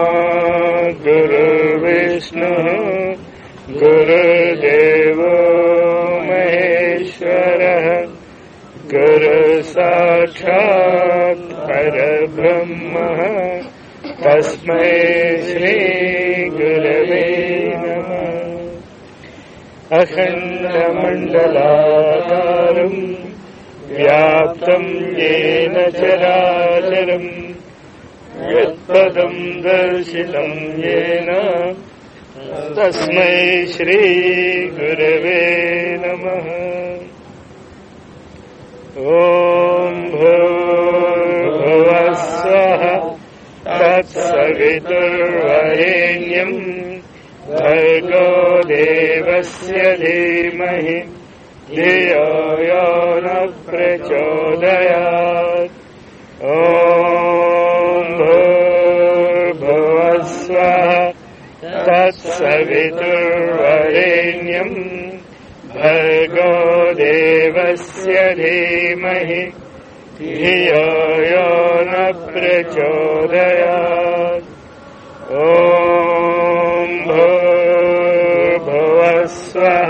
गुरुर्विष्णुः गुरुदेवो महेश्वरः गुरुसाक्षात् परब्रह्मः तस्मै श्रीगुरवे नमः अखण्डमण्डलाकारम् व्याप्तम् येन चराचरम् यत्पदम् दर्शितम् येन तस्मै श्रीगुरवे नमः ॐ भूर्भुवः स्वः तत्सवितुर्वरेण्यम् भर्गो देवस्य धीमहि धियो यो न प्रचोदयात् ॐ भूर्भुवः स्वः तत्सवितुर्वरेण्यम् भर्गो देवस्य धीमहि धियो यो न प्रचोदयात् ॐ भूर्भुवः स्वः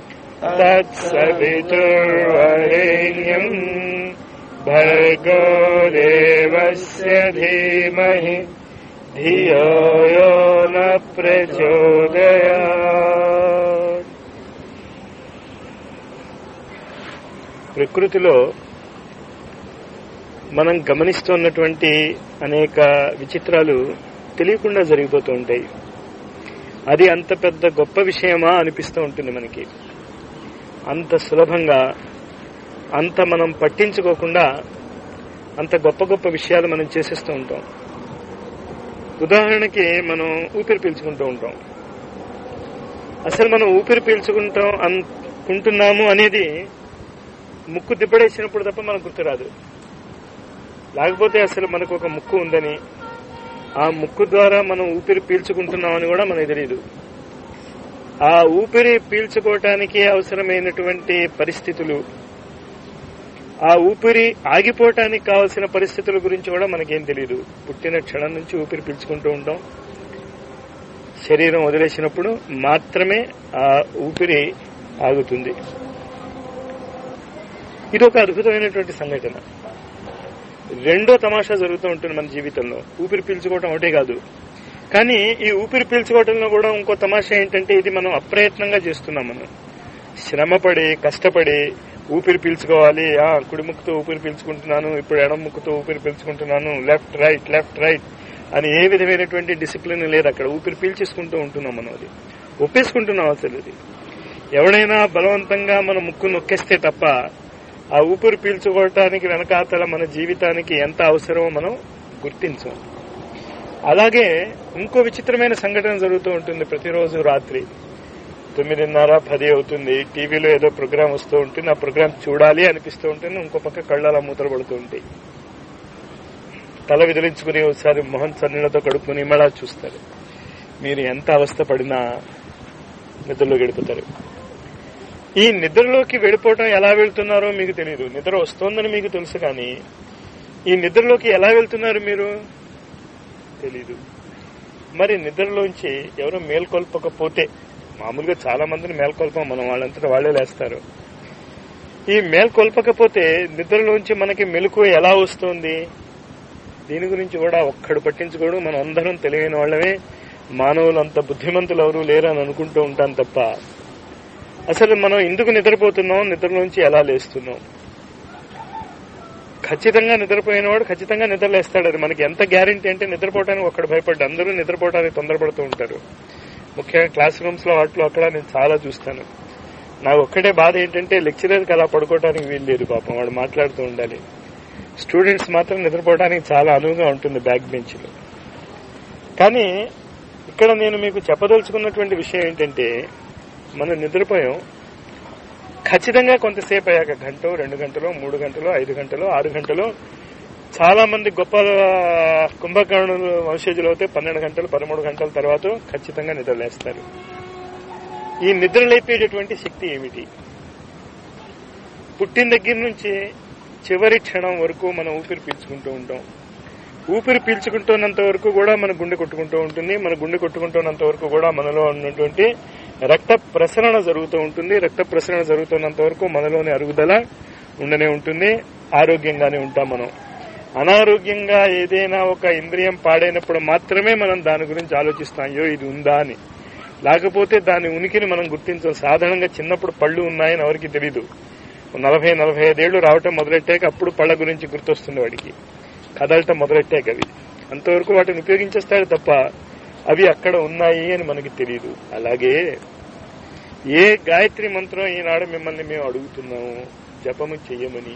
तत्सवितुर्वरेण्यम् भर्गो देवस्य धीमहि धियो यो न प्रचोदयात् ప్రకృతిలో మనం గమనిస్తున్నటువంటి అనేక విచిత్రాలు తెలియకుండా జరిగిపోతూ ఉంటాయి అది అంత పెద్ద గొప్ప విషయమా అనిపిస్తూ ఉంటుంది మనకి అంత సులభంగా అంత మనం పట్టించుకోకుండా అంత గొప్ప గొప్ప విషయాలు మనం చేసేస్తూ ఉంటాం ఉదాహరణకి మనం ఊపిరి పీల్చుకుంటూ ఉంటాం అసలు మనం ఊపిరి పీల్చుకుంటాం అనుకుంటున్నాము అనేది ముక్కు దిబ్బడేసినప్పుడు తప్ప మనకు గుర్తురాదు లేకపోతే అసలు మనకు ఒక ముక్కు ఉందని ఆ ముక్కు ద్వారా మనం ఊపిరి పీల్చుకుంటున్నామని కూడా మనకు తెలియదు ఆ ఊపిరి పీల్చుకోవటానికి అవసరమైనటువంటి పరిస్థితులు ఆ ఊపిరి ఆగిపోవటానికి కావలసిన పరిస్థితుల గురించి కూడా మనకేం తెలియదు పుట్టిన క్షణం నుంచి ఊపిరి పీల్చుకుంటూ ఉంటాం శరీరం వదిలేసినప్పుడు మాత్రమే ఆ ఊపిరి ఆగుతుంది ఇది ఒక అద్భుతమైనటువంటి సంఘటన రెండో తమాషా జరుగుతూ ఉంటుంది మన జీవితంలో ఊపిరి పీల్చుకోవటం ఒకటే కాదు కానీ ఈ ఊపిరి పీల్చుకోవటంలో కూడా ఇంకో తమాషా ఏంటంటే ఇది మనం అప్రయత్నంగా చేస్తున్నాం మనం శ్రమపడి కష్టపడి ఊపిరి పీల్చుకోవాలి ఆ కుడి ముక్కుతో ఊపిరి పీల్చుకుంటున్నాను ఇప్పుడు ఎడం ముక్కుతో ఊపిరి పీల్చుకుంటున్నాను లెఫ్ట్ రైట్ లెఫ్ట్ రైట్ అని ఏ విధమైనటువంటి డిసిప్లిన్ లేదు అక్కడ ఊపిరి పీల్చేసుకుంటూ ఉంటున్నాం మనం అది ఒప్పేసుకుంటున్నాం అసలు ఇది ఎవడైనా బలవంతంగా మన ముక్కు నొక్కేస్తే తప్ప ఆ ఊపిరి పీల్చుకోవటానికి వెనకాతల మన జీవితానికి ఎంత అవసరమో మనం గుర్తించం అలాగే ఇంకో విచిత్రమైన సంఘటన జరుగుతూ ఉంటుంది ప్రతిరోజు రాత్రి తొమ్మిదిన్నర పది అవుతుంది టీవీలో ఏదో ప్రోగ్రాం వస్తూ ఉంటుంది ఆ ప్రోగ్రాం చూడాలి అనిపిస్తూ ఉంటుంది ఇంకో పక్క కళ్ళలా మూతలు పడుతూ ఉంటాయి తల విదిలించుకుని ఒకసారి మొహం సన్నీళ్లతో కడుక్కుని మళ్ళా చూస్తారు మీరు ఎంత అవస్థ పడినా నిద్రలో గడిపోతారు ఈ నిద్రలోకి వెళ్ళిపోవటం ఎలా వెళ్తున్నారో మీకు తెలియదు నిద్ర వస్తోందని మీకు తెలుసు కానీ ఈ నిద్రలోకి ఎలా వెళ్తున్నారు మీరు తెలీదు మరి నిద్రలోంచి ఎవరు మేల్కొల్పకపోతే మామూలుగా చాలా మందిని మేల్కొల్పం మనం వాళ్ళంతటా వాళ్లే లేస్తారు ఈ మేల్కొల్పకపోతే నిద్రలోంచి మనకి మెలకు ఎలా వస్తుంది దీని గురించి కూడా ఒక్కడు పట్టించుకోవడం మనం అందరం తెలియని వాళ్ళమే మానవులు అంత బుద్ధిమంతులు ఎవరు లేరని అనుకుంటూ ఉంటాం తప్ప అసలు మనం ఎందుకు నిద్రపోతున్నాం నిద్రలోంచి ఎలా లేస్తున్నాం ఖచ్చితంగా నిద్రపోయినవాడు ఖచ్చితంగా నిద్రలేస్తాడు అది మనకి ఎంత గ్యారంటీ అంటే నిద్రపోవడానికి ఒక్కడు భయపడ్డా అందరూ నిద్రపోవడానికి తొందరపడుతూ ఉంటారు ముఖ్యంగా క్లాస్ రూమ్స్ లో వాటిలో అక్కడ నేను చాలా చూస్తాను నాకు ఒక్కటే బాధ ఏంటంటే లెక్చరర్కి అలా పడుకోవడానికి వీలు లేదు పాపం వాడు మాట్లాడుతూ ఉండాలి స్టూడెంట్స్ మాత్రం నిద్రపోవడానికి చాలా అనువుగా ఉంటుంది బ్యాక్ బెంచ్ లో కానీ ఇక్కడ నేను మీకు చెప్పదలుచుకున్నటువంటి విషయం ఏంటంటే మనం నిద్రపోయాం ఖచ్చితంగా కొంతసేపు అయ్యాక గంట రెండు గంటలు మూడు గంటలు ఐదు గంటలు ఆరు గంటలు చాలా మంది గొప్ప కుంభకర్ణులు వంశజులు అయితే పన్నెండు గంటలు పదమూడు గంటల తర్వాత ఖచ్చితంగా నిద్రలేస్తారు ఈ నిద్ర లేపేటటువంటి శక్తి ఏమిటి పుట్టిన దగ్గర నుంచి చివరి క్షణం వరకు మనం ఊపిరి పీల్చుకుంటూ ఉంటాం ఊపిరి పీల్చుకుంటున్నంత వరకు కూడా మన గుండె కొట్టుకుంటూ ఉంటుంది మన గుండె కొట్టుకుంటున్నంత వరకు కూడా మనలో ఉన్నటువంటి రక్త ప్రసరణ జరుగుతూ ఉంటుంది రక్త ప్రసరణ జరుగుతున్నంత వరకు మనలోని అరుగుదల ఉండనే ఉంటుంది ఆరోగ్యంగానే ఉంటాం మనం అనారోగ్యంగా ఏదైనా ఒక ఇంద్రియం పాడైనప్పుడు మాత్రమే మనం దాని గురించి ఆలోచిస్తాం అయ్యో ఇది ఉందా అని లేకపోతే దాని ఉనికిని మనం గుర్తించాం సాధారణంగా చిన్నప్పుడు పళ్ళు ఉన్నాయని ఎవరికి తెలీదు నలభై నలభై ఐదేళ్లు రావటం మొదలెట్టాక అప్పుడు పళ్ళ గురించి గుర్తొస్తుంది వాడికి కదలటం మొదలెట్టాక అవి అంతవరకు వాటిని ఉపయోగించేస్తాడు తప్ప అవి అక్కడ ఉన్నాయి అని మనకి తెలియదు అలాగే ఏ గాయత్రి మంత్రం ఈనాడు మిమ్మల్ని మేము అడుగుతున్నాము జపము చెయ్యమని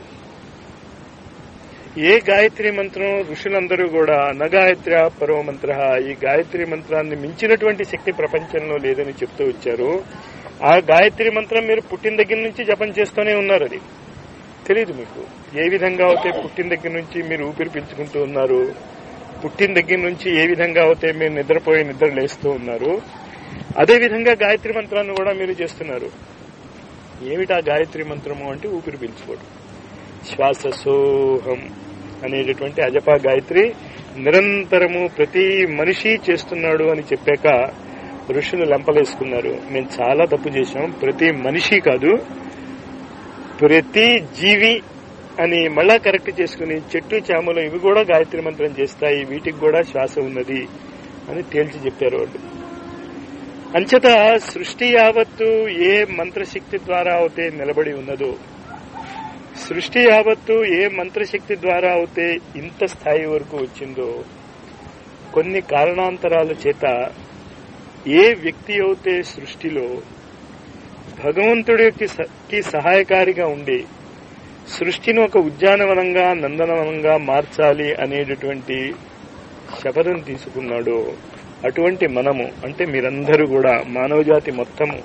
ఏ గాయత్రి మంత్రం ఋషులందరూ కూడా నగాయత్ర పరమ మంత్ర ఈ గాయత్రి మంత్రాన్ని మించినటువంటి శక్తి ప్రపంచంలో లేదని చెప్తూ వచ్చారు ఆ గాయత్రి మంత్రం మీరు పుట్టిన దగ్గర నుంచి జపం చేస్తూనే ఉన్నారు అది తెలియదు మీకు ఏ విధంగా అయితే పుట్టిన దగ్గర నుంచి మీరు ఊపిరి పీల్చుకుంటూ ఉన్నారు పుట్టిన దగ్గర నుంచి ఏ విధంగా అయితే మీరు నిద్రపోయి నిద్ర లేస్తూ ఉన్నారు అదే విధంగా గాయత్రి మంత్రాన్ని కూడా మీరు చేస్తున్నారు ఏమిటా గాయత్రి మంత్రము అంటే ఊపిరి పీల్చుకోవడం శ్వాస సోహం అనేటటువంటి అజపా గాయత్రి నిరంతరము ప్రతి మనిషి చేస్తున్నాడు అని చెప్పాక ఋషులు లెంపలేసుకున్నారు మేము చాలా తప్పు చేశాం ప్రతి మనిషి కాదు ప్రతి జీవి అని మళ్ళా కరెక్ట్ చేసుకుని చెట్టు చేమలు ఇవి కూడా గాయత్రి మంత్రం చేస్తాయి వీటికి కూడా శ్వాస ఉన్నది అని తేల్చి చెప్పారు వాళ్ళు అంచేత సృష్టి యావత్తు ఏ మంత్రశక్తి ద్వారా అయితే నిలబడి ఉన్నదో సృష్టి యావత్తు ఏ మంత్రశక్తి ద్వారా అయితే ఇంత స్థాయి వరకు వచ్చిందో కొన్ని కారణాంతరాల చేత ఏ వ్యక్తి అయితే సృష్టిలో భగవంతుడికి స- కి సహాయకారిగా ఉండి సృష్టిని ఒక ఉద్యానవనంగా నందనవనంగా మార్చాలి అనేటటువంటి శపథం తీసుకున్నాడో అటువంటి మనము అంటే మీరందరూ కూడా మానవజాతి మొత్తము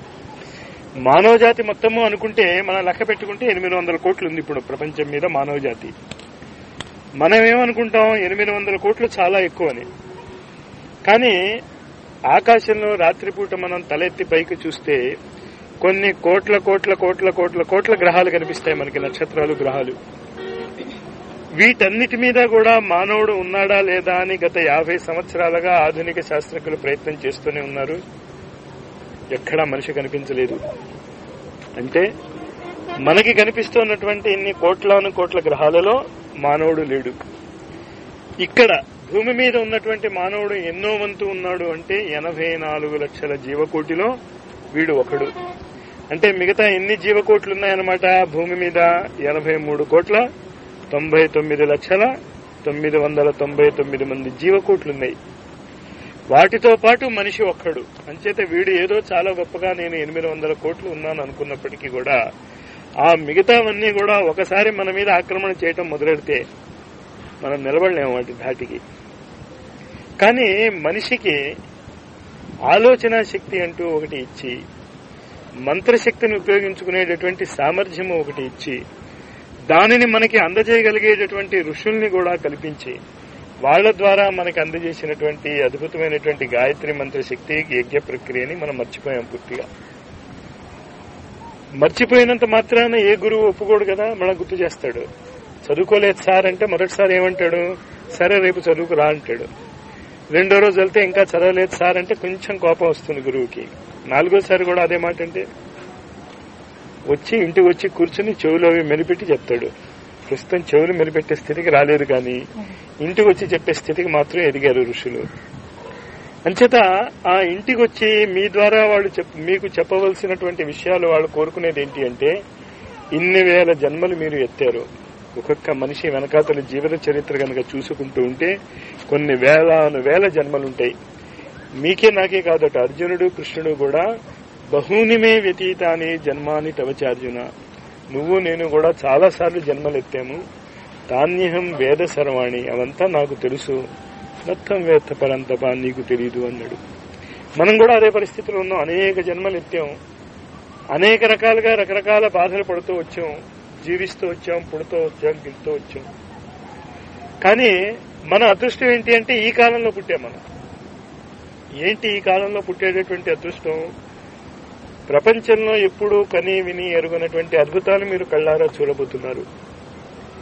మానవజాతి మొత్తము అనుకుంటే మనం లెక్క పెట్టుకుంటే ఎనిమిది వందల కోట్లు ఉంది ఇప్పుడు ప్రపంచం మీద మానవజాతి మనం ఏమనుకుంటాం ఎనిమిది వందల కోట్లు చాలా ఎక్కువ అని కానీ ఆకాశంలో రాత్రిపూట మనం తలెత్తి పైకి చూస్తే కొన్ని కోట్ల కోట్ల కోట్ల కోట్ల కోట్ల గ్రహాలు కనిపిస్తాయి మనకి నక్షత్రాలు గ్రహాలు వీటన్నిటి మీద కూడా మానవుడు ఉన్నాడా లేదా అని గత యాభై సంవత్సరాలుగా ఆధునిక శాస్త్రజ్ఞులు ప్రయత్నం చేస్తూనే ఉన్నారు ఎక్కడా మనిషి కనిపించలేదు అంటే మనకి కనిపిస్తున్నటువంటి ఇన్ని కోట్లాను కోట్ల గ్రహాలలో మానవుడు లేడు ఇక్కడ భూమి మీద ఉన్నటువంటి మానవుడు ఎన్నో వంతు ఉన్నాడు అంటే ఎనభై నాలుగు లక్షల జీవకోటిలో వీడు ఒకడు అంటే మిగతా ఎన్ని జీవకోట్లు ఉన్నాయన్నమాట భూమి మీద ఎనభై మూడు కోట్ల తొంభై తొమ్మిది లక్షల తొమ్మిది వందల తొంభై తొమ్మిది మంది జీవకోట్లున్నాయి వాటితో పాటు మనిషి ఒక్కడు అంచేత వీడు ఏదో చాలా గొప్పగా నేను ఎనిమిది వందల కోట్లు ఉన్నాను అనుకున్నప్పటికీ కూడా ఆ మిగతావన్నీ కూడా ఒకసారి మన మీద ఆక్రమణ చేయటం మొదలెడితే మనం నిలబడలేము వాటి ధాటికి కానీ మనిషికి ఆలోచన శక్తి అంటూ ఒకటి ఇచ్చి మంత్రశక్తిని ఉపయోగించుకునేటటువంటి సామర్థ్యము ఒకటి ఇచ్చి దానిని మనకి అందజేయగలిగేటటువంటి ఋషుల్ని కూడా కల్పించి వాళ్ళ ద్వారా మనకి అందజేసినటువంటి అద్భుతమైనటువంటి గాయత్రి మంత్ర శక్తి యజ్ఞ ప్రక్రియని మనం మర్చిపోయాం పూర్తిగా మర్చిపోయినంత మాత్రాన ఏ గురువు ఒప్పుకోడు కదా మనం గుర్తు చేస్తాడు చదువుకోలేదు సార్ అంటే మొదటిసారి ఏమంటాడు సరే రేపు చదువుకు రా అంటాడు రెండో రోజు వెళ్తే ఇంకా చదవలేదు సార్ అంటే కొంచెం కోపం వస్తుంది గురువుకి నాలుగోసారి కూడా అదే మాట అంటే వచ్చి ఇంటికి వచ్చి కూర్చుని చెవులు అవి మెలిపెట్టి చెప్తాడు ప్రస్తుతం చెవులు మెలిపెట్టే స్థితికి రాలేదు కానీ ఇంటికి వచ్చి చెప్పే స్థితికి మాత్రం ఎదిగారు ఋషులు అంచేత ఆ ఇంటికి వచ్చి మీ ద్వారా వాళ్ళు చెప్ మీకు చెప్పవలసినటువంటి విషయాలు వాళ్ళు కోరుకునేది ఏంటి అంటే ఇన్ని వేల జన్మలు మీరు ఎత్తారు ఒక్కొక్క మనిషి వెనకాతల జీవిత చరిత్ర కనుక చూసుకుంటూ ఉంటే కొన్ని వేలాను వేల జన్మలుంటాయి మీకే నాకే కాదట అర్జునుడు కృష్ణుడు కూడా బహూనిమే వ్యతీతాని జన్మాని తవచార్జున నువ్వు నేను కూడా చాలా సార్లు జన్మలు ఎత్తాము తాన్యహం వేద సర్వాణి అవంతా నాకు తెలుసు మొత్తం వేత్త పరంతప నీకు తెలీదు అన్నాడు మనం కూడా అదే పరిస్థితిలో ఉన్నాం అనేక జన్మలు ఎత్తాం అనేక రకాలుగా రకరకాల బాధలు పడుతూ వచ్చాం జీవిస్తూ వచ్చాం పుడుతూ వచ్చాం గిలుతూ వచ్చాం కానీ మన అదృష్టం ఏంటి అంటే ఈ కాలంలో పుట్టాం మనం ఏంటి ఈ కాలంలో పుట్టేటటువంటి అదృష్టం ప్రపంచంలో ఎప్పుడూ కని విని ఎరుగనటువంటి అద్భుతాలు మీరు కళ్ళారా చూడబోతున్నారు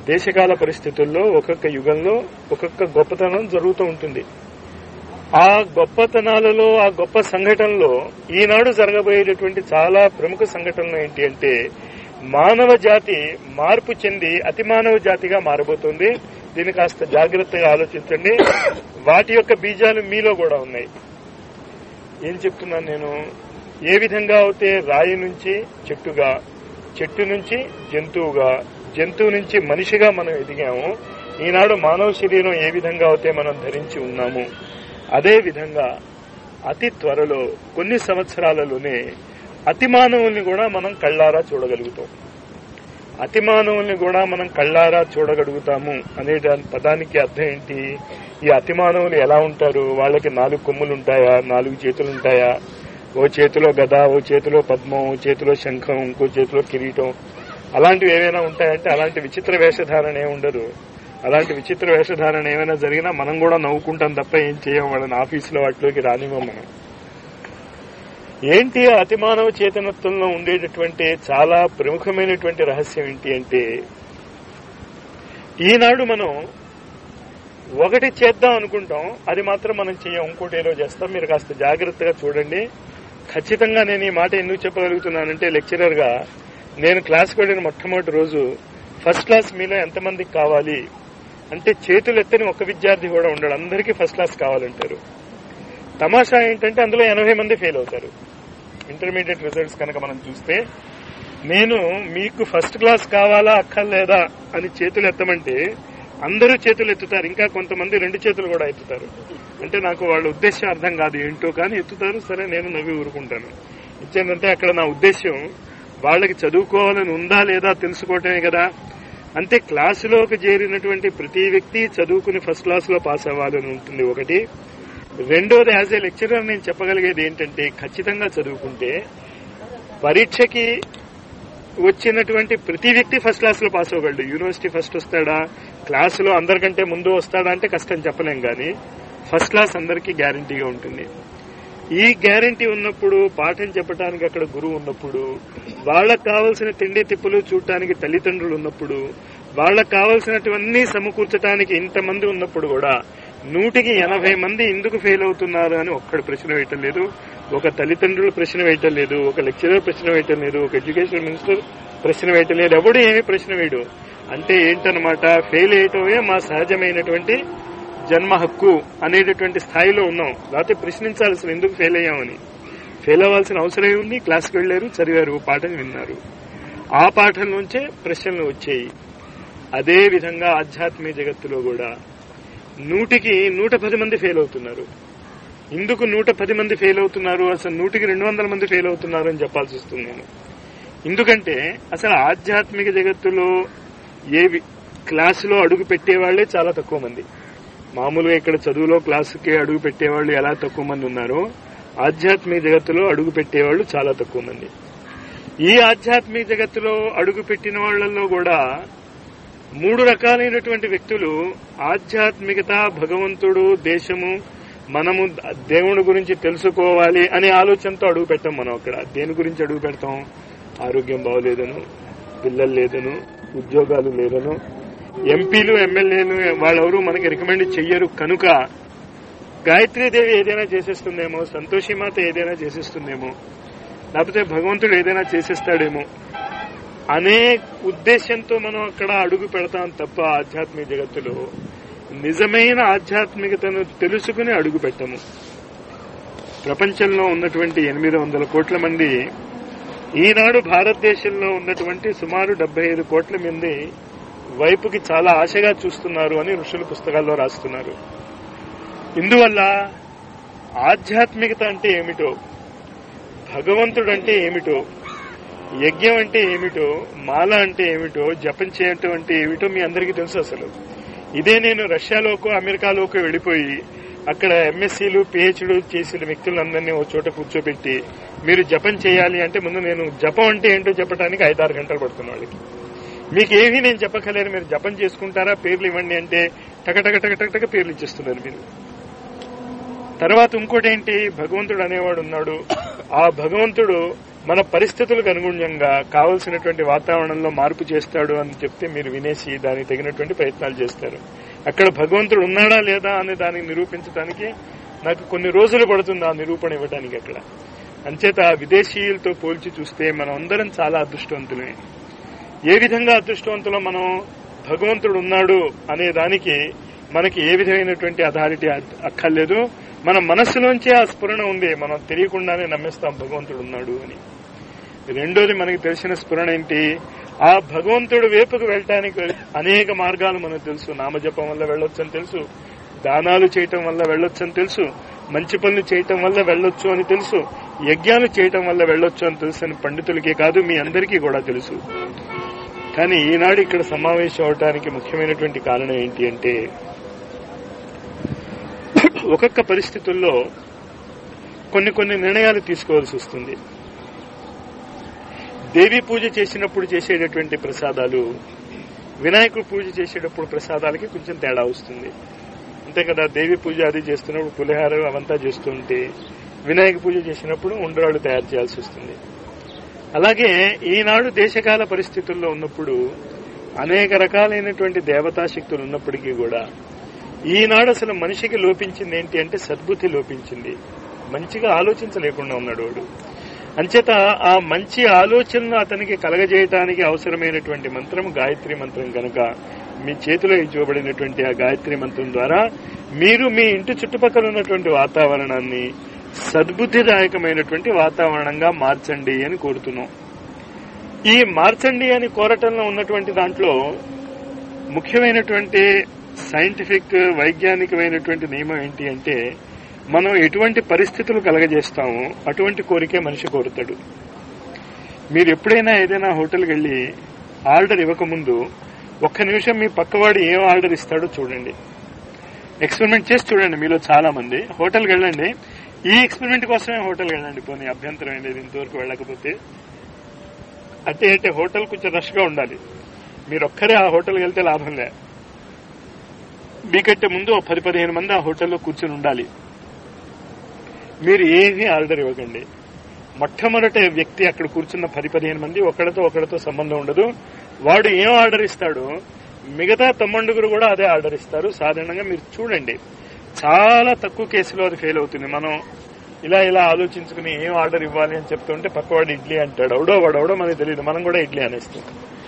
దేశకాల పరిస్థితుల్లో ఒక్కొక్క యుగంలో ఒక్కొక్క గొప్పతనం జరుగుతూ ఉంటుంది ఆ గొప్పతనాలలో ఆ గొప్ప సంఘటనలో ఈనాడు జరగబోయేటటువంటి చాలా ప్రముఖ సంఘటనలు ఏంటి అంటే మానవ జాతి మార్పు చెంది అతి మానవ జాతిగా మారబోతుంది దీన్ని కాస్త జాగ్రత్తగా ఆలోచించండి వాటి యొక్క బీజాలు మీలో కూడా ఉన్నాయి ఏం చెప్తున్నాను నేను ఏ విధంగా అయితే రాయి నుంచి చెట్టుగా చెట్టు నుంచి జంతువుగా జంతువు నుంచి మనిషిగా మనం ఎదిగాము ఈనాడు మానవ శరీరం ఏ విధంగా అయితే మనం ధరించి ఉన్నాము అదే విధంగా అతి త్వరలో కొన్ని సంవత్సరాలలోనే అతి మానవుల్ని కూడా మనం కళ్ళారా చూడగలుగుతాం అతి మానవుల్ని కూడా మనం కళ్ళారా చూడగలుగుతాము అనే దాని పదానికి అర్థం ఏంటి ఈ అతి మానవులు ఎలా ఉంటారు వాళ్ళకి నాలుగు కొమ్ములు ఉంటాయా నాలుగు చేతులు ఉంటాయా ఓ చేతిలో గద ఓ చేతిలో పద్మం ఓ చేతిలో శంఖం ఇంకో చేతిలో కిరీటం అలాంటివి ఏమైనా ఉంటాయంటే అలాంటి విచిత్ర వేషధారణ ఏమి ఉండదు అలాంటి విచిత్ర వేషధారణ ఏమైనా జరిగినా మనం కూడా నవ్వుకుంటాం తప్ప ఏం చేయం వాళ్ళని ఆఫీసులో వాటిలోకి రానివ్వం మనం ఏంటి ఆ అతిమానవ చేతనత్వంలో ఉండేటటువంటి చాలా ప్రముఖమైనటువంటి రహస్యం ఏంటి అంటే ఈనాడు మనం ఒకటి చేద్దాం అనుకుంటాం అది మాత్రం మనం చెయ్యం ఇంకోటి ఏదో చేస్తాం మీరు కాస్త జాగ్రత్తగా చూడండి ఖచ్చితంగా నేను ఈ మాట ఎందుకు చెప్పగలుగుతున్నానంటే లెక్చరర్ గా నేను క్లాస్కి వెళ్ళిన మొట్టమొదటి రోజు ఫస్ట్ క్లాస్ మీలో ఎంతమందికి కావాలి అంటే చేతులు ఎత్తని ఒక విద్యార్థి కూడా ఉండడు అందరికీ ఫస్ట్ క్లాస్ కావాలంటారు తమాషా ఏంటంటే అందులో ఎనభై మంది ఫెయిల్ అవుతారు ఇంటర్మీడియట్ రిజల్ట్స్ కనుక మనం చూస్తే నేను మీకు ఫస్ట్ క్లాస్ కావాలా అక్కర్లేదా అని చేతులు ఎత్తమంటే అందరూ చేతులు ఎత్తుతారు ఇంకా కొంతమంది రెండు చేతులు కూడా ఎత్తుతారు అంటే నాకు వాళ్ళ ఉద్దేశం అర్థం కాదు ఏంటో కానీ ఎత్తుతారు సరే నేను నవ్వి ఊరుకుంటాను ఇచ్చేందంటే అక్కడ నా ఉద్దేశం వాళ్ళకి చదువుకోవాలని ఉందా లేదా తెలుసుకోవటమే కదా అంటే క్లాసులోకి చేరినటువంటి ప్రతి వ్యక్తి చదువుకుని ఫస్ట్ క్లాస్ లో పాస్ అవ్వాలని ఉంటుంది ఒకటి రెండోది యాజ్ ఏ లెక్చరర్ నేను చెప్పగలిగేది ఏంటంటే ఖచ్చితంగా చదువుకుంటే పరీక్షకి వచ్చినటువంటి ప్రతి వ్యక్తి ఫస్ట్ క్లాస్ లో పాస్ అవ్వగలడు యూనివర్సిటీ ఫస్ట్ వస్తాడా క్లాసులో అందరికంటే ముందు వస్తాడా అంటే కష్టం చెప్పలేం కానీ ఫస్ట్ క్లాస్ అందరికీ గ్యారంటీగా ఉంటుంది ఈ గ్యారంటీ ఉన్నప్పుడు పాఠం చెప్పడానికి అక్కడ గురువు ఉన్నప్పుడు వాళ్ళకు కావలసిన తిండి తిప్పులు చూడటానికి తల్లిదండ్రులు ఉన్నప్పుడు వాళ్ళకు కావలసినటువన్నీ సమకూర్చడానికి ఇంతమంది ఉన్నప్పుడు కూడా నూటికి ఎనభై మంది ఎందుకు ఫెయిల్ అవుతున్నారు అని ఒక్కడు ప్రశ్న వేయటం లేదు ఒక తల్లిదండ్రులు ప్రశ్న వేయటం లేదు ఒక లెక్చరర్ ప్రశ్న వేయటం లేదు ఒక ఎడ్యుకేషన్ మినిస్టర్ ప్రశ్న వేయటం లేదు ఎవడు ఏమీ ప్రశ్న వేయడు అంటే ఏంటనమాట ఫెయిల్ అయ్యటమే మా సహజమైనటువంటి జన్మ హక్కు అనేటటువంటి స్థాయిలో ఉన్నాం లేకపోతే ప్రశ్నించాల్సిన ఎందుకు ఫెయిల్ అయ్యామని ఫెయిల్ అవ్వాల్సిన అవసరం ఉంది క్లాస్కి వెళ్లారు చదివారు పాఠం విన్నారు ఆ పాఠం నుంచే ప్రశ్నలు వచ్చాయి అదే విధంగా ఆధ్యాత్మిక జగత్తులో కూడా నూటికి నూట పది మంది ఫెయిల్ అవుతున్నారు ఇందుకు నూట పది మంది ఫెయిల్ అవుతున్నారు అసలు నూటికి రెండు వందల మంది ఫెయిల్ అవుతున్నారు అని చెప్పాల్సి వస్తుంది నేను ఎందుకంటే అసలు ఆధ్యాత్మిక జగత్తులో ఏ వి- క్లాసులో అడుగు పెట్టేవాళ్లే చాలా తక్కువ మంది మామూలుగా ఇక్కడ చదువులో క్లాసుకి అడుగు పెట్టేవాళ్ళు ఎలా తక్కువ మంది ఉన్నారో ఆధ్యాత్మిక జగత్తులో అడుగు పెట్టేవాళ్ళు చాలా తక్కువ మంది ఈ ఆధ్యాత్మిక జగత్తులో అడుగు పెట్టిన వాళ్ళల్లో కూడా మూడు రకాలైనటువంటి వ్యక్తులు ఆధ్యాత్మికత భగవంతుడు దేశము మనము దేవుని గురించి తెలుసుకోవాలి అనే ఆలోచనతో అడుగు పెట్టాం మనం అక్కడ దేని గురించి అడుగు పెడతాం ఆరోగ్యం బాగోలేదను పిల్లలు లేదను ఉద్యోగాలు లేదను ఎంపీలు ఎమ్మెల్యేలు వాళ్ళెవరూ మనకి రికమెండ్ చెయ్యరు కనుక గాయత్రీదేవి ఏదైనా చేసేస్తుందేమో సంతోషిమాత ఏదైనా చేసేస్తుందేమో లేకపోతే భగవంతుడు ఏదైనా చేసేస్తాడేమో అనే ఉద్దేశంతో మనం అక్కడ అడుగు పెడతాం తప్ప ఆధ్యాత్మిక జగత్తులో నిజమైన ఆధ్యాత్మికతను తెలుసుకుని అడుగు పెట్టము ప్రపంచంలో ఉన్నటువంటి ఎనిమిది వందల కోట్ల మంది ఈనాడు భారతదేశంలో ఉన్నటువంటి సుమారు డెబ్బై ఐదు కోట్ల మంది వైపుకి చాలా ఆశగా చూస్తున్నారు అని ఋషుల పుస్తకాల్లో రాస్తున్నారు ఇందువల్ల ఆధ్యాత్మికత అంటే ఏమిటో భగవంతుడు అంటే ఏమిటో యజ్ఞం అంటే ఏమిటో మాల అంటే ఏమిటో జపం చేయటం అంటే ఏమిటో మీ అందరికీ తెలుసు అసలు ఇదే నేను రష్యాలోకో అమెరికాలోకో వెళ్ళిపోయి అక్కడ ఎంఎస్సీలు పిహెచ్డీ చేసిన వ్యక్తులందరినీ ఓ చోట కూర్చోబెట్టి మీరు జపం చేయాలి అంటే ముందు నేను జపం అంటే ఏంటో చెప్పడానికి ఐదారు గంటలు పడుతున్న వాళ్ళకి మీకు ఏమీ నేను చెప్పకలేను మీరు జపం చేసుకుంటారా పేర్లు ఇవ్వండి అంటే టకటక టకటక టక పేర్లు ఇచ్చేస్తున్నారు మీరు తర్వాత ఇంకోటి ఏంటి భగవంతుడు అనేవాడు ఉన్నాడు ఆ భగవంతుడు మన పరిస్థితులకు అనుగుణ్యంగా కావలసినటువంటి వాతావరణంలో మార్పు చేస్తాడు అని చెప్తే మీరు వినేసి దానికి తగినటువంటి ప్రయత్నాలు చేస్తారు అక్కడ భగవంతుడు ఉన్నాడా లేదా అనే దానికి నిరూపించడానికి నాకు కొన్ని రోజులు పడుతుంది ఆ నిరూపణ ఇవ్వడానికి అక్కడ అంచేత ఆ విదేశీయులతో పోల్చి చూస్తే మనం అందరం చాలా అదృష్టవంతులమే ఏ విధంగా అదృష్టవంతులో మనం భగవంతుడు ఉన్నాడు అనే దానికి మనకి ఏ విధమైనటువంటి అథారిటీ అక్కర్లేదు మన మనస్సులోంచే ఆ స్ఫురణ ఉంది మనం తెలియకుండానే నమ్మేస్తాం భగవంతుడు ఉన్నాడు అని రెండోది మనకి తెలిసిన స్ఫురణ ఏంటి ఆ భగవంతుడు వైపుకు వెళ్ళటానికి అనేక మార్గాలు మనకు తెలుసు నామజపం వల్ల వెళ్ళొచ్చని తెలుసు దానాలు చేయటం వల్ల వెళ్ళొచ్చని తెలుసు మంచి పనులు చేయటం వల్ల వెళ్ళొచ్చు అని తెలుసు యజ్ఞాలు చేయటం వల్ల వెళ్ళొచ్చు అని తెలుసు అని పండితులకే కాదు మీ అందరికీ కూడా తెలుసు కానీ ఈనాడు ఇక్కడ సమావేశం అవడానికి ముఖ్యమైనటువంటి కారణం ఏంటి అంటే ఒక్కొక్క పరిస్థితుల్లో కొన్ని కొన్ని నిర్ణయాలు తీసుకోవాల్సి వస్తుంది దేవి పూజ చేసినప్పుడు చేసేటటువంటి ప్రసాదాలు వినాయకుడు పూజ చేసేటప్పుడు ప్రసాదాలకి కొంచెం తేడా వస్తుంది అంతే కదా దేవి పూజ అది చేస్తున్నప్పుడు పులిహార అవంతా చేస్తుంటే వినాయక పూజ చేసినప్పుడు ఉండరాళ్ళు తయారు చేయాల్సి వస్తుంది అలాగే ఈనాడు దేశకాల పరిస్థితుల్లో ఉన్నప్పుడు అనేక రకాలైనటువంటి దేవతా శక్తులు ఉన్నప్పటికీ కూడా ఈనాడు అసలు మనిషికి లోపించింది ఏంటి అంటే సద్బుద్ధి లోపించింది మంచిగా ఆలోచించలేకుండా ఉన్నాడు వాడు అంచేత ఆ మంచి ఆలోచనలు అతనికి కలగజేయటానికి అవసరమైనటువంటి మంత్రం గాయత్రి మంత్రం కనుక మీ చేతిలో ఇవ్వబడినటువంటి ఆ గాయత్రి మంత్రం ద్వారా మీరు మీ ఇంటి చుట్టుపక్కల ఉన్నటువంటి వాతావరణాన్ని సద్బుద్ధిదాయకమైనటువంటి వాతావరణంగా మార్చండి అని కోరుతున్నాం ఈ మార్చండి అని కోరటంలో ఉన్నటువంటి దాంట్లో ముఖ్యమైనటువంటి సైంటిఫిక్ వైజ్ఞానికమైనటువంటి నియమం ఏంటి అంటే మనం ఎటువంటి పరిస్థితులు కలగజేస్తామో అటువంటి కోరికే మనిషి కోరుతాడు మీరు ఎప్పుడైనా ఏదైనా హోటల్కి వెళ్ళి ఆర్డర్ ఇవ్వకముందు ఒక్క నిమిషం మీ పక్కవాడు ఏం ఆర్డర్ ఇస్తాడో చూడండి ఎక్స్పెరిమెంట్ చేసి చూడండి మీలో చాలా మంది హోటల్కి వెళ్ళండి ఈ ఎక్స్పెరిమెంట్ కోసమే హోటల్కి వెళ్ళండి పోనీ అభ్యంతరం ఏం లేదు ఇంతవరకు వెళ్ళకపోతే అంటే అంటే హోటల్ కొంచెం రష్ గా ఉండాలి మీరు ఒక్కరే ఆ హోటల్కి వెళ్తే లాభం లే మీకంటే ముందు ఓ పది పదిహేను మంది ఆ హోటల్లో కూర్చుని ఉండాలి మీరు ఏమీ ఆర్డర్ ఇవ్వకండి మొట్టమొదటి వ్యక్తి అక్కడ కూర్చున్న పది పదిహేను మంది ఒకరితో ఒకరితో సంబంధం ఉండదు వాడు ఏం ఆర్డర్ ఇస్తాడో మిగతా తమ్మండుగురు కూడా అదే ఆర్డర్ ఇస్తారు సాధారణంగా మీరు చూడండి చాలా తక్కువ కేసులో అది ఫెయిల్ అవుతుంది మనం ఇలా ఇలా ఆలోచించుకుని ఏం ఆర్డర్ ఇవ్వాలి అని చెప్తుంటే పక్కవాడు ఇడ్లీ అంటాడు అవడో వాడవడో మనకి తెలియదు మనం కూడా ఇడ్లీ అనేస్తాం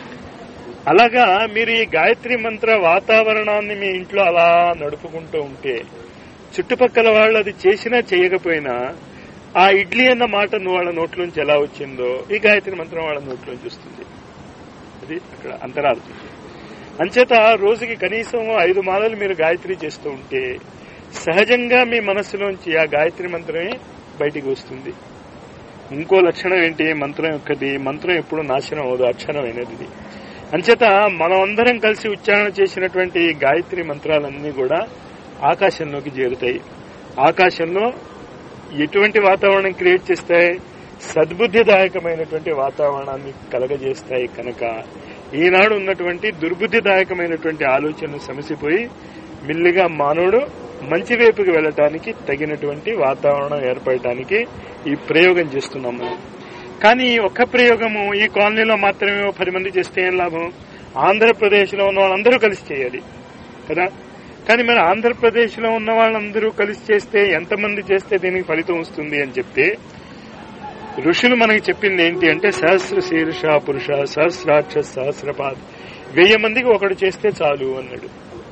అలాగా మీరు ఈ గాయత్రి మంత్ర వాతావరణాన్ని మీ ఇంట్లో అలా నడుపుకుంటూ ఉంటే చుట్టుపక్కల వాళ్ళు అది చేసినా చేయకపోయినా ఆ ఇడ్లీ అన్న మాట నువ్వు వాళ్ళ నోట్లోంచి ఎలా వచ్చిందో ఈ గాయత్రి మంత్రం వాళ్ళ నోట్లోంచి వస్తుంది అది అక్కడ అంతరార్థం అంచేత రోజుకి కనీసం ఐదు మాలలు మీరు గాయత్రి చేస్తూ ఉంటే సహజంగా మీ మనస్సులోంచి ఆ గాయత్రి మంత్రమే బయటికి వస్తుంది ఇంకో లక్షణం ఏంటి మంత్రం యొక్కది మంత్రం ఎప్పుడు నాశనం అవదు అక్షరమైనది అంచేత మనం అందరం కలిసి ఉచ్చారణ చేసినటువంటి ఈ గాయత్రి మంత్రాలన్నీ కూడా ఆకాశంలోకి చేరుతాయి ఆకాశంలో ఎటువంటి వాతావరణం క్రియేట్ చేస్తాయి సద్బుద్ధిదాయకమైనటువంటి వాతావరణాన్ని కలగజేస్తాయి కనుక ఈనాడు ఉన్నటువంటి దుర్బుద్ధిదాయకమైనటువంటి ఆలోచనలు సమసిపోయి మిల్లిగా మానవుడు మంచి వైపుకి వెళ్ళటానికి తగినటువంటి వాతావరణం ఏర్పడటానికి ఈ ప్రయోగం చేస్తున్నాం మనం కానీ ఈ ఒక్క ప్రయోగము ఈ కాలనీలో మాత్రమే ఓ పది మంది చేస్తే ఏం లాభం ఆంధ్రప్రదేశ్ లో ఉన్న వాళ్ళందరూ కలిసి చేయాలి కదా కానీ మరి ఆంధ్రప్రదేశ్ లో ఉన్న వాళ్ళందరూ కలిసి చేస్తే ఎంతమంది చేస్తే దీనికి ఫలితం వస్తుంది అని చెప్తే ఋషులు మనకి చెప్పింది ఏంటి అంటే సహస్ర శీర్ష పురుష సహస్రాక్ష సహస్రపాద్ వెయ్యి మందికి ఒకడు చేస్తే చాలు అన్నాడు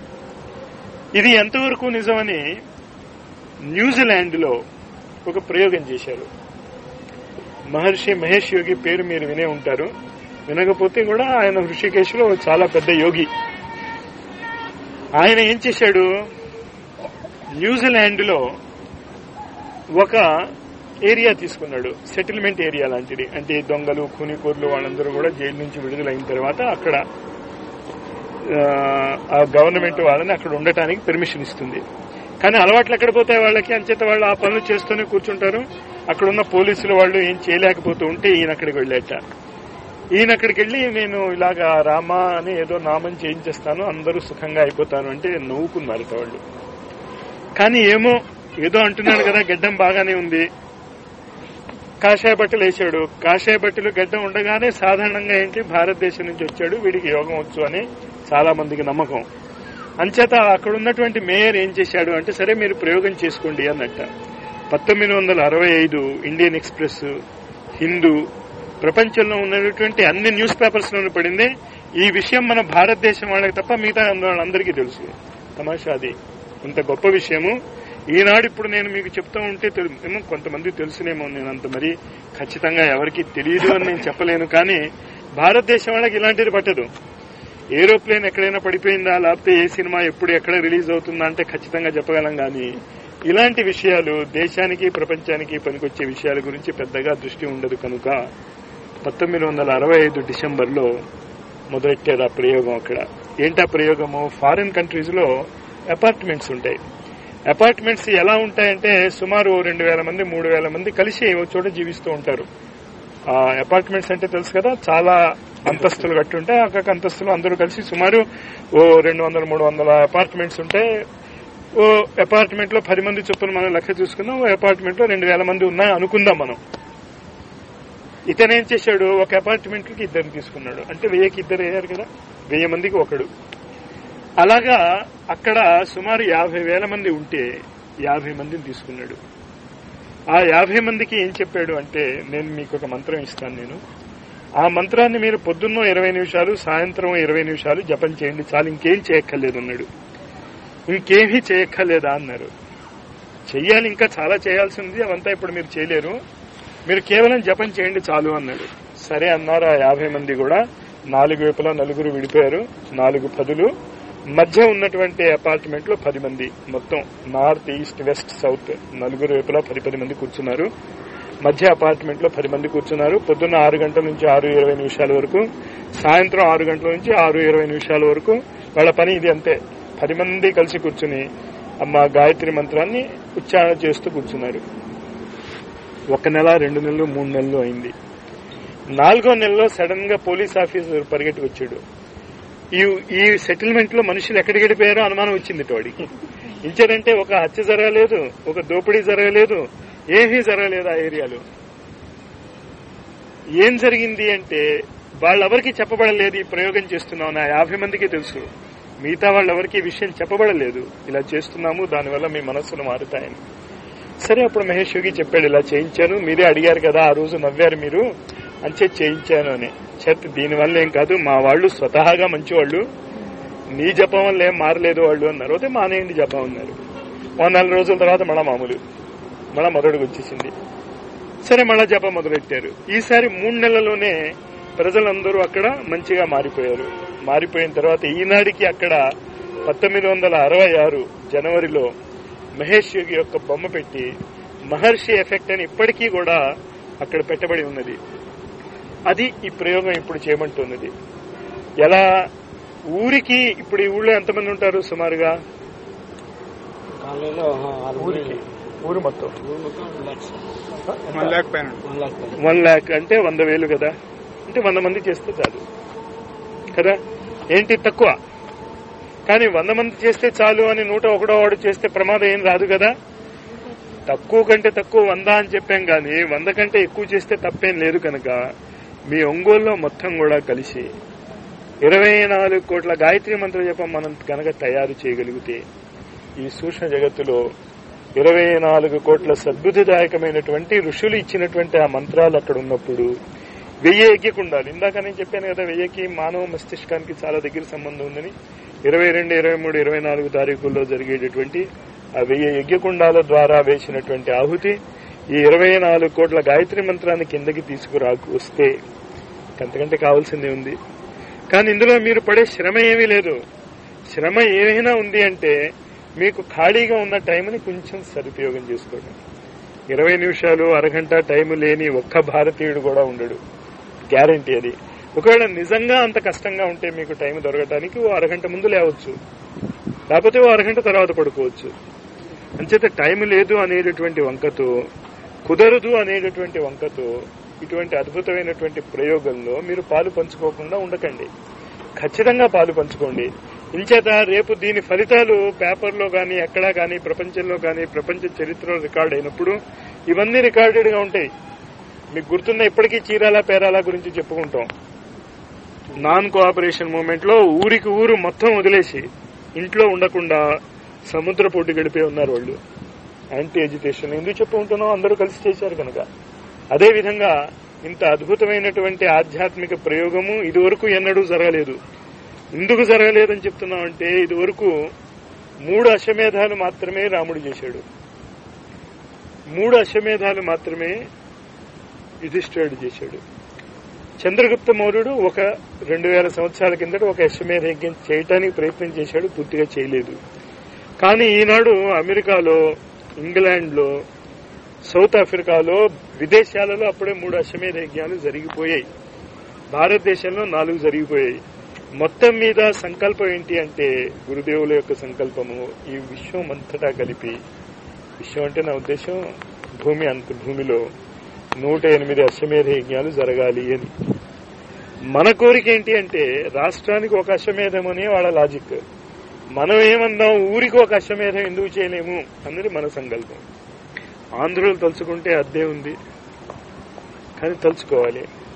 ఇది ఎంతవరకు నిజమని న్యూజిలాండ్ లో ఒక ప్రయోగం చేశారు మహర్షి మహేష్ యోగి పేరు మీరు వినే ఉంటారు వినకపోతే కూడా ఆయన హృషికేశ్ లో చాలా పెద్ద యోగి ఆయన ఏం చేశాడు న్యూజిలాండ్ లో ఒక ఏరియా తీసుకున్నాడు సెటిల్మెంట్ ఏరియా లాంటిది అంటే ఈ దొంగలు కూనికూర్లు వాళ్ళందరూ కూడా జైలు నుంచి విడుదలైన తర్వాత అక్కడ ఆ, ఆ గవర్నమెంట్ వాళ్ళని అక్కడ ఉండటానికి పెర్మిషన్ ఇస్తుంది కానీ అలవాట్లు ఎక్కడ పోతాయి వాళ్ళకి అంచేత వాళ్ళు ఆ పనులు చేస్తూనే కూర్చుంటారు అక్కడ ఉన్న పోలీసులు వాళ్ళు ఏం చేయలేకపోతూ ఉంటే ఈయన అక్కడికి వెళ్ళాట ఈయన అక్కడికి వెళ్ళి నేను ఇలాగా రామా అని ఏదో నామం చేయించేస్తాను అందరూ సుఖంగా అయిపోతాను అంటే నవ్వుకున్నారు వాళ్ళు కానీ ఏమో ఏదో అంటున్నాడు కదా గడ్డం బాగానే ఉంది కాషాయ బట్టలు వేసాడు కాషాయ బట్టలు గడ్డ ఉండగానే సాధారణంగా ఏంటి భారతదేశం నుంచి వచ్చాడు వీడికి యోగం వచ్చు అని చాలా మందికి నమ్మకం అంచేత అక్కడ ఉన్నటువంటి మేయర్ ఏం చేశాడు అంటే సరే మీరు ప్రయోగం చేసుకోండి అన్నట్ట పంతొమ్మిది వందల అరవై ఐదు ఇండియన్ ఎక్స్ప్రెస్ హిందూ ప్రపంచంలో ఉన్నటువంటి అన్ని న్యూస్ పేపర్స్ లోనూ పడింది ఈ విషయం మన భారతదేశం వాళ్ళకి తప్ప మిగతా వాళ్ళందరికీ తెలుసు తమాషా అది ఇంత గొప్ప విషయము ఈనాడు ఇప్పుడు నేను మీకు చెప్తూ ఉంటే తెలు- ఏమో కొంతమంది తెలుసునేమో నేను అంత మరి ఖచ్చితంగా ఎవరికి తెలియదు అని నేను చెప్పలేను కానీ భారతదేశం వాళ్ళకి ఇలాంటిది పట్టదు ఏరోప్లేన్ ఎక్కడైనా పడిపోయిందా లేకపోతే ఏ సినిమా ఎప్పుడు ఎక్కడ రిలీజ్ అవుతుందా అంటే ఖచ్చితంగా చెప్పగలం కానీ ఇలాంటి విషయాలు దేశానికి ప్రపంచానికి పనికొచ్చే విషయాల గురించి పెద్దగా దృష్టి ఉండదు కనుక పంతొమ్మిది వందల అరవై ఐదు డిసెంబర్లో మొదలెట్టారు ఆ ప్రయోగం అక్కడ ఏంటా ప్రయోగము ఫారిన్ కంట్రీస్ లో అపార్ట్మెంట్స్ ఉంటాయి అపార్ట్మెంట్స్ ఎలా ఉంటాయంటే సుమారు రెండు వేల మంది మూడు వేల మంది కలిసి ఒక చోట జీవిస్తూ ఉంటారు ఆ అపార్ట్మెంట్స్ అంటే తెలుసు కదా చాలా అంతస్తులు కట్టుంటాయి ఒక్కొక్క అంతస్తులు అందరూ కలిసి సుమారు ఓ రెండు వందల మూడు వందల అపార్ట్మెంట్స్ ఉంటాయి ఓ అపార్ట్మెంట్ లో పది మంది చొప్పున మనం లెక్క చూసుకుందాం ఓ అపార్ట్మెంట్ లో రెండు వేల మంది ఉన్నాయి అనుకుందాం మనం ఇతను ఏం చేశాడు ఒక అపార్ట్మెంట్ కి ఇద్దరు తీసుకున్నాడు అంటే వెయ్యికి ఇద్దరు అయ్యారు కదా వెయ్యి మందికి ఒకడు అలాగా అక్కడ సుమారు యాభై వేల మంది ఉంటే యాభై మందిని తీసుకున్నాడు ఆ యాభై మందికి ఏం చెప్పాడు అంటే నేను మీకు ఒక మంత్రం ఇస్తాను నేను ఆ మంత్రాన్ని మీరు పొద్దున్న ఇరవై నిమిషాలు సాయంత్రం ఇరవై నిమిషాలు జపం చేయండి చాలు ఇంకేం చేయక్కర్లేదు అన్నాడు ఇంకేమీ చేయక్కర్లేదా అన్నారు చెయ్యాలి ఇంకా చాలా చేయాల్సి ఉంది అవంతా ఇప్పుడు మీరు చేయలేరు మీరు కేవలం జపం చేయండి చాలు అన్నాడు సరే అన్నారు ఆ యాభై మంది కూడా నాలుగు వైపులా నలుగురు విడిపోయారు నాలుగు పదులు మధ్య ఉన్నటువంటి అపార్ట్మెంట్ లో పది మంది మొత్తం నార్త్ ఈస్ట్ వెస్ట్ సౌత్ నలుగురు వైపులా పది పది మంది కూర్చున్నారు మధ్య అపార్ట్మెంట్ లో పది మంది కూర్చున్నారు పొద్దున్న ఆరు గంటల నుంచి ఆరు ఇరవై నిమిషాల వరకు సాయంత్రం ఆరు గంటల నుంచి ఆరు ఇరవై నిమిషాల వరకు వాళ్ళ పని ఇది అంతే పది మంది కలిసి కూర్చుని అమ్మ గాయత్రి మంత్రాన్ని ఉచ్చారణ చేస్తూ కూర్చున్నారు ఒక నెల రెండు నెలలు మూడు నెలలు అయింది నాలుగో నెలలో సడన్ గా పోలీస్ ఆఫీసర్ పరిగెట్టి వచ్చాడు ఈ ఈ సెటిల్మెంట్ లో మనుషులు ఎక్కడికి వెళ్ళిపోయారో అనుమానం వచ్చింది వాడికి ఇంచేదంటే ఒక హత్య జరగలేదు ఒక దోపిడీ జరగలేదు ఏమీ జరగలేదు ఆ ఏరియాలో ఏం జరిగింది అంటే వాళ్ళెవరికి చెప్పబడలేదు ఈ ప్రయోగం చేస్తున్నాం నా యాభై మందికి తెలుసు మిగతా వాళ్ళెవరికి ఈ విషయం చెప్పబడలేదు ఇలా చేస్తున్నాము దానివల్ల మీ మనస్సులు మారుతాయని సరే అప్పుడు మహేష్ యోగి చెప్పాడు ఇలా చేయించాను మీరే అడిగారు కదా ఆ రోజు నవ్వారు మీరు అంచే చేయించాను అని చేత దీనివల్ల ఏం కాదు మా వాళ్ళు స్వతహాగా మంచివాళ్ళు నీ జపం వల్ల ఏం మారలేదు వాళ్ళు అన్నారు అయితే మానేయండి జపం అన్నారు ఓ నెల రోజుల తర్వాత మళ్ళా మామూలు మళ్ళా మొదటికి వచ్చేసింది సరే మళ్ళా జపం మొదలెట్టారు ఈసారి మూడు నెలల్లోనే ప్రజలందరూ అక్కడ మంచిగా మారిపోయారు మారిపోయిన తర్వాత ఈనాడికి అక్కడ పంతొమ్మిది వందల అరవై ఆరు జనవరిలో మహేష్ యోగి యొక్క బొమ్మ పెట్టి మహర్షి ఎఫెక్ట్ అని ఇప్పటికీ కూడా అక్కడ పెట్టబడి ఉన్నది అది ఈ ప్రయోగం ఇప్పుడు చేయమంటున్నది ఎలా ఊరికి ఇప్పుడు ఈ ఊళ్ళో ఎంతమంది ఉంటారు సుమారుగా కాలనీలో ఆరు ఊరికి ఊరు మొత్తం ఊరు మొత్తం లక్ష వన్ ల్యాక్ పైన వన్ లాక్ పైన. వన్ ల్యాక్ అంటే వంద వేలు కదా అంటే వంద మంది చేస్తే చాలు కదా ఏంటి తక్కువ కానీ వంద మంది చేస్తే చాలు అని నూట ఒకడో వాడు చేస్తే ప్రమాదం ఏం రాదు కదా తక్కువ కంటే తక్కువ వంద అని చెప్పాం కానీ వంద కంటే ఎక్కువ చేస్తే తప్పేం లేదు కనుక మీ ఒంగోలులో మొత్తం కూడా కలిసి ఇరవై నాలుగు కోట్ల గాయత్రి మంత్ర జపం మనం కనుక తయారు చేయగలిగితే ఈ సూక్ష్మ జగత్తులో ఇరవై నాలుగు కోట్ల సద్బుద్ధిదాయకమైనటువంటి ఋషులు ఇచ్చినటువంటి ఆ మంత్రాలు అక్కడ ఉన్నప్పుడు వెయ్యి ఎగ్గకుండాలి ఇందాక నేను చెప్పాను కదా వెయ్యికి మానవ మస్తిష్కానికి చాలా దగ్గర సంబంధం ఉందని ఇరవై రెండు ఇరవై మూడు ఇరవై నాలుగు తారీఖుల్లో జరిగేటటువంటి ఆ వెయ్యి యజ్ఞకుండాల ద్వారా వేసినటువంటి ఆహుతి ఈ ఇరవై నాలుగు కోట్ల గాయత్రి మంత్రాన్ని కిందకి తీసుకురాకు వస్తే అంతకంటే కావాల్సిందే ఉంది కానీ ఇందులో మీరు పడే శ్రమ ఏమీ లేదు శ్రమ ఏమైనా ఉంది అంటే మీకు ఖాళీగా ఉన్న టైంని కొంచెం సదుపయోగం చేసుకోండి ఇరవై నిమిషాలు అరగంట టైం లేని ఒక్క భారతీయుడు కూడా ఉండడు గ్యారంటీ అది ఒకవేళ నిజంగా అంత కష్టంగా ఉంటే మీకు టైం దొరకడానికి ఓ అరగంట ముందు లేవచ్చు లేకపోతే ఓ అరగంట తర్వాత పడుకోవచ్చు అంచేత టైం లేదు అనేటటువంటి వంకతో కుదరదు అనేటటువంటి వంకతో ఇటువంటి అద్భుతమైనటువంటి ప్రయోగంలో మీరు పాలు పంచుకోకుండా ఉండకండి ఖచ్చితంగా పాలు పంచుకోండి ఇంచేత రేపు దీని ఫలితాలు పేపర్లో కానీ ఎక్కడా కానీ ప్రపంచంలో కానీ ప్రపంచ చరిత్రలో రికార్డ్ అయినప్పుడు ఇవన్నీ రికార్డెడ్ గా ఉంటాయి మీకు గుర్తున్న ఇప్పటికీ చీరాల పేరాల గురించి చెప్పుకుంటాం నాన్ కోఆపరేషన్ మూమెంట్ లో ఊరికి ఊరు మొత్తం వదిలేసి ఇంట్లో ఉండకుండా సముద్ర పోటీ గడిపే ఉన్నారు వాళ్ళు యాంటీ ఎడ్యుకేషన్ ఎందుకు చెప్పుకుంటున్నాం అందరూ కలిసి చేశారు కనుక అదే విధంగా ఇంత అద్భుతమైనటువంటి ఆధ్యాత్మిక ప్రయోగము ఇదివరకు ఎన్నడూ జరగలేదు ఎందుకు జరగలేదని చెప్తున్నామంటే ఇదివరకు మూడు అశ్వమేధాలు మాత్రమే రాముడు చేశాడు మూడు అశ్వమేధాలు మాత్రమే యుధిష్ఠిరుడు చేశాడు చంద్రగుప్త మౌర్యుడు ఒక రెండు వేల సంవత్సరాల కిందట ఒక అశ్వమేధ యజ్ఞం చేయటానికి ప్రయత్నం చేశాడు పూర్తిగా చేయలేదు కానీ ఈనాడు అమెరికాలో ఇంగ్లాండ్లో సౌత్ ఆఫ్రికాలో విదేశాలలో అప్పుడే మూడు అశ్వమేధ యజ్ఞాలు జరిగిపోయాయి భారతదేశంలో నాలుగు జరిగిపోయాయి మొత్తం మీద సంకల్పం ఏంటి అంటే గురుదేవుల యొక్క సంకల్పము ఈ విశ్వం అంతటా కలిపి విశ్వం అంటే నా ఉద్దేశం భూమి అంత భూమిలో నూట ఎనిమిది అశ్వమేధ యజ్ఞాలు జరగాలి అని మన కోరిక ఏంటి అంటే రాష్ట్రానికి ఒక అశ్వమేధం అని వాళ్ళ లాజిక్ మనం ఏమన్నాం ఊరికి ఒక అశ్వమేధం ఎందుకు చేయలేము అన్నది మన సంకల్పం ఆంధ్రులు తలుచుకుంటే అద్దే ఉంది కానీ తలుచుకోవాలి